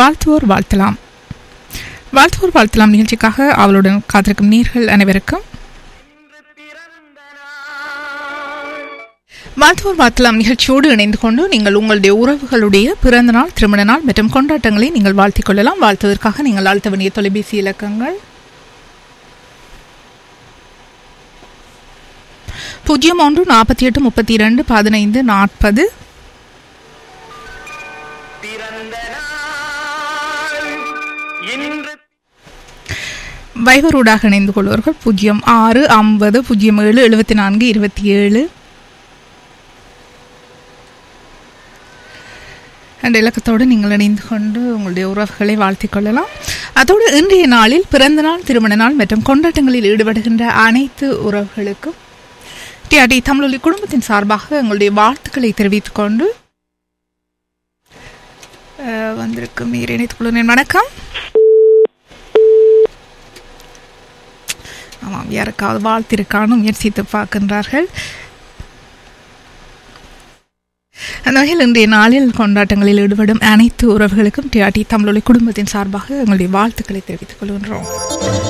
வாழ்த்துவோர் வாழ்த்தலாம் வாழ்த்துவோர் வாழ்த்தலாம் நிகழ்ச்சிக்காக அவளுடன் காத்திருக்கும் நீர்கள் அனைவருக்கும் வாழ்த்துவோர் வாழ்த்தலாம் நிகழ்ச்சியோடு இணைந்து கொண்டு நீங்கள் உங்களுடைய உறவுகளுடைய பிறந்த நாள் திருமண நாள் மற்றும் கொண்டாட்டங்களை நீங்கள் வாழ்த்திக் கொள்ளலாம் வாழ்த்துவதற்காக நீங்கள் அழுத்த வேண்டிய தொலைபேசி இலக்கங்கள் பூஜ்ஜியம் ஒன்று நாற்பத்தி எட்டு முப்பத்தி இரண்டு பதினைந்து நாற்பது வைவரூடாக இணைந்து கொள்வர்கள் பூஜ்ஜியம் ஆறு ஐம்பது பூஜ்ஜியம் ஏழு எழுபத்தி நான்கு இருபத்தி ஏழு அந்த இலக்கத்தோடு நீங்கள் இணைந்து கொண்டு உங்களுடைய உறவுகளை வாழ்த்திக் கொள்ளலாம் அதோடு இன்றைய நாளில் பிறந்த நாள் திருமண நாள் மற்றும் கொண்டாட்டங்களில் ஈடுபடுகின்ற அனைத்து உறவுகளுக்கும் டிஆர்டி தமிழொலி குடும்பத்தின் சார்பாக உங்களுடைய வாழ்த்துக்களை தெரிவித்துக் கொண்டு அஹ், வந்திருக்கும் நீர் இணைத்துக் கொள்கிறேன் வணக்கம் ஆமாம் யாருக்காவது வாழ்த்திருக்கானும் முயற்சித்து பார்க்கின்றார்கள் அந்த வகையில் இன்றைய நாளில் கொண்டாட்டங்களில் ஈடுபடும் அனைத்து உறவுகளுக்கும் டிஆர்டி தமிழொலி குடும்பத்தின் சார்பாக எங்களுடைய வாழ்த்துக்களை தெரிவித்துக் கொள்கின்றோம்